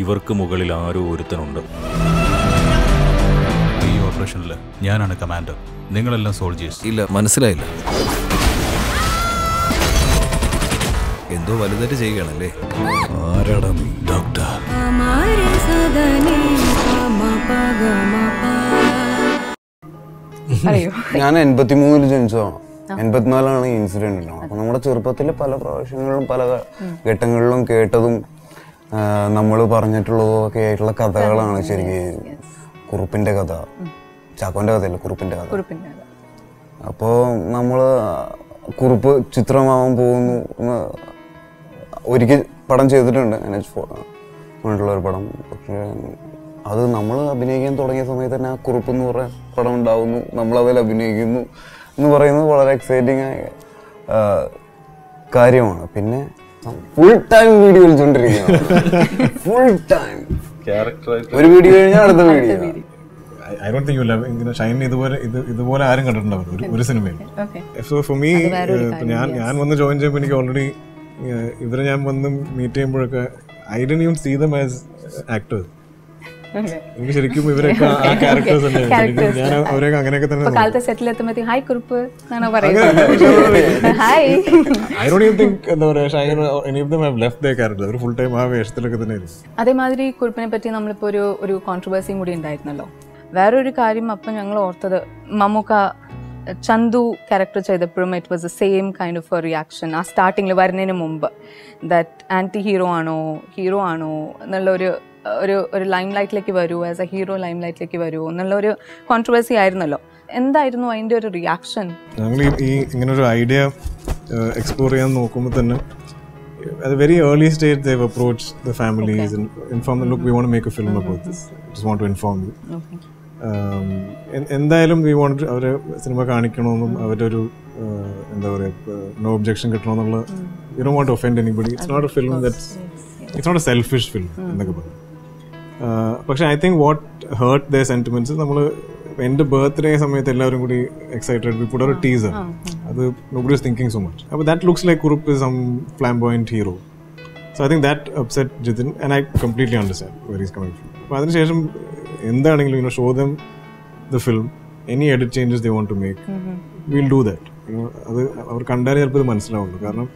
ഇവർക്ക് മുകളിൽ ആരോ ഒരുത്തനുണ്ട് ഈ ഓപ്പറേഷനിൽ ഞാനാണ് കമാൻഡർ നിങ്ങളെല്ലാം സോൾജേഴ്സ് ഇല്ല മനസ്സിലായില്ല എന്തോ വലുതായിട്ട് ചെയ്യുകയാണല്ലേ ആരാടാ നീ ഡോക്ടർ हमारे सदने അറിയോ ഞാൻ എൺപത്തി മൂന്നില് ജനിച്ചതാണ് എൺപത്തിനാലാണ് ഈ ഇൻസിഡന്റ് ഉണ്ടാവുന്നത് അപ്പൊ നമ്മുടെ ചെറുപ്പത്തിൽ പല പ്രാവശ്യങ്ങളിലും പല ഘട്ടങ്ങളിലും കേട്ടതും നമ്മൾ പറഞ്ഞിട്ടുള്ളതും ഒക്കെ ആയിട്ടുള്ള കഥകളാണ് ശരിക്കും കുറുപ്പിന്റെ കഥ ചാക്കോന്റെ കഥയല്ല കുറുപ്പിന്റെ കഥ കുറിപ്പിന്റെ കഥ. അപ്പോൾ നമ്മൾ കുറിപ്പ് ചിത്രമാവാൻ പോകുന്നു എന്ന് ഒരിക്കൽ പടം ചെയ്തിട്ടുണ്ട് എൻ എച്ച് ഫോണിലുള്ള ഒരു പടം പക്ഷേ അത് നമ്മൾ അഭിനയിക്കാൻ തുടങ്ങിയ സമയത്ത് തന്നെ ആ കുറിപ്പ് എന്ന് പറയുന്ന പടം ഉണ്ടാവുന്നു നമ്മൾ അതിൽ അഭിനയിക്കുന്നു എന്ന് പറയുന്നത് വളരെ എക്സൈറ്റിംഗ് ആയ ആ, കാര്യമാണ് പിന്നെ ഫുൾ ടൈം വീഡിയോ വിളിച്ചോണ്ടിരിക്കുകയാണ് ഫുൾ ടൈം ഒരു വീഡിയോ കഴിഞ്ഞാൽ അടുത്ത video I don't think you love ഇങ്ങനെ ഷൈൻ ഇതുപോലെ ഇത് ഇതുപോലെ ആരും കണ്ടിട്ടുണ്ടാവില്ല ഒരു ഒരു സിനിമയിൽ Okay. സോ ഫോർ മീ ഞാൻ ഞാൻ വന്ന് ജോയിൻ ചെയ്യുമ്പോൾ എനിക്ക് ഓൾറെഡി ഇവരെ ഞാൻ വന്ന് മീറ്റ് ചെയ്യുമ്പോഴൊക്കെ ഐ ഡൻ യൂൺ see them as actors Okay. എനിക്ക് ശരിക്കും ഇവരൊക്കെ ആ ക്യാരക്ടേഴ്സ് തന്നെ ശരിക്കും ഞാൻ അവരെയൊക്കെ അങ്ങനെയൊക്കെ തന്നെ ഇപ്പൊ കാലത്തെ സെറ്റിൽ എത്തുമ്പോഴത്തേക്ക് ഹായ് കുറിപ്പ് എന്നാണോ പറയുന്നത് hi I don't you think എന്താ പറയാ Shine any of them have left the character അവർ ഫുൾ ടൈം ആ വേഷത്തിലൊക്കെ തന്നെ ആയിരിക്കും അതേമാതിരി കുറിപ്പിനെ പറ്റി നമ്മളിപ്പോൾ ഒരു ഒരു കോൺട്രവേഴ്സിയും കൂടി ഉണ്ടായിരുന്നല്ലോ വേറൊരു കാര്യം അപ്പം ഞങ്ങൾ ഓർത്തത് മമ്മൂക്ക ചന്തു ക്യാരക്ടർ ചെയ്തപ്പോഴും it was the same kind of reaction ആ സ്റ്റാർട്ടിങ്ങിൽ വരുന്നതിന് മുമ്പ് ദാറ്റ് ആൻറ്റി ഹീറോ ആണോ ഹീറോ ആണോ എന്നുള്ള ഒരു ഒരു ഒരു ലൈം ലൈറ്റിലേക്ക് വരൂ ആസ് എ ഹീറോ ലൈം ലൈറ്റിലേക്ക് വരൂ എന്നുള്ള ഒരു കോൺട്രവേഴ്സി ആയിരുന്നല്ലോ എന്തായിരുന്നു അതിൻ്റെ ഒരു റിയാക്ഷൻ ഞങ്ങൾ ഈ ഈ ഇങ്ങനെ ഒരു ഐഡിയ എക്സ്പ്ലോർ ചെയ്യാൻ നോക്കുമ്പോൾ തന്നെ at a very early stage they've approached the families and informed them look we want to make a film about this just want to inform you um, en- എന്തായാലും we won't അവരെ cinema കാണിക്കണമെന്നും അവരുടെ ഒരു uh, എന്താ പറയുക no objection കിട്ടണമെന്നുള്ള you do want offend anybody it's not a film that's it's not a selfish film എന്നൊക്കെ പറയും Uh, പക്ഷെ I think what hurt the sentiments നമ്മൾ എൻ്റെ ബർത്ത്ഡേ സമയത്ത് എല്ലാവരും കൂടി എക്സൈറ്റഡ് വി പുട്ട് ഒരു ടീസർ അത് nobody is thinking so much അപ്പോൾ that looks like Kurup is some flamboyant hero so I think that upset Jithin and I completely understand where is coming from അപ്പോൾ അതിനുശേഷം എന്താണെങ്കിലും you know show them the film any edit changes they want to make will do that അത് അവർ കണ്ടാലേ ചിലപ്പോൾ ഇത് മനസ്സിലാവുള്ളൂ കാരണം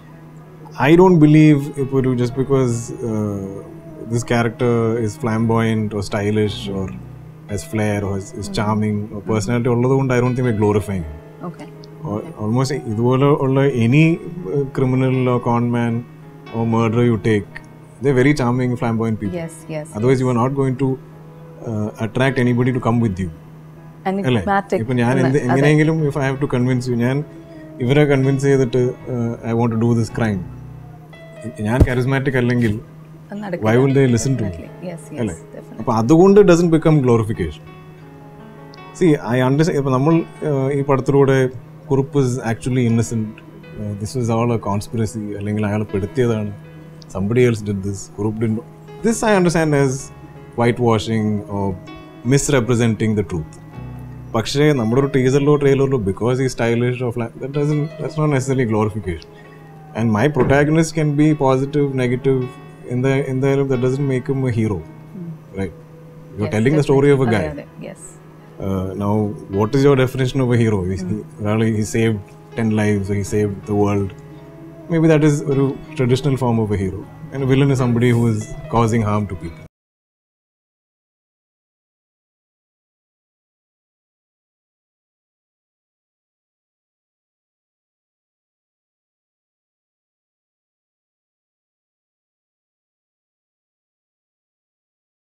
I don't believe if we do just because uh, this character is flamboyant or stylish or has flair or is, is charming or personality ഉള്ളതുകൊണ്ട് I don't think we're glorifying him. Okay almost ഇതുപോലെ ഉള്ള any criminal conman or murder you take the very charming flamboyant people yes yes otherwise you are not going to attract anybody to come with you അല്ലേ ഇപ്പൊ ഞാൻ എന്ത് എങ്ങനെയെങ്കിലും if I have to convince you ഞാൻ ഇവരെ convince ചെയ്തിട്ട് I want to do this crime ഞാൻ charismatic അല്ലെങ്കിൽ why will they listen to അല്ലേ അപ്പൊ അതുകൊണ്ട് doesn't become glorification C I understand ഇപ്പൊ നമ്മൾ uh, ഈ പടത്തിലൂടെ Kurup is actually innocent this is all a conspiracy അല്ലെങ്കിൽ അയാൾ പെടുത്തിയതാണ് somebody else did this Kurup didn't this I understand as whitewashing misrepresenting the truth പക്ഷേ നമ്മുടെ ഒരു ടീസറിലോ ട്രെയിലറിലോ ബിക്കോസ് ഈ stylish of that not necessary glorification and my protagonist can be positive negative എന്താ എന്തായാലും that doesn't make him a hero right you are telling the story of A Guy yes uh, now what is your definition of a hero he, he, really he saved 10 lives or he saved the world maybe that is a traditional form of a hero and a villain is somebody who is causing harm to people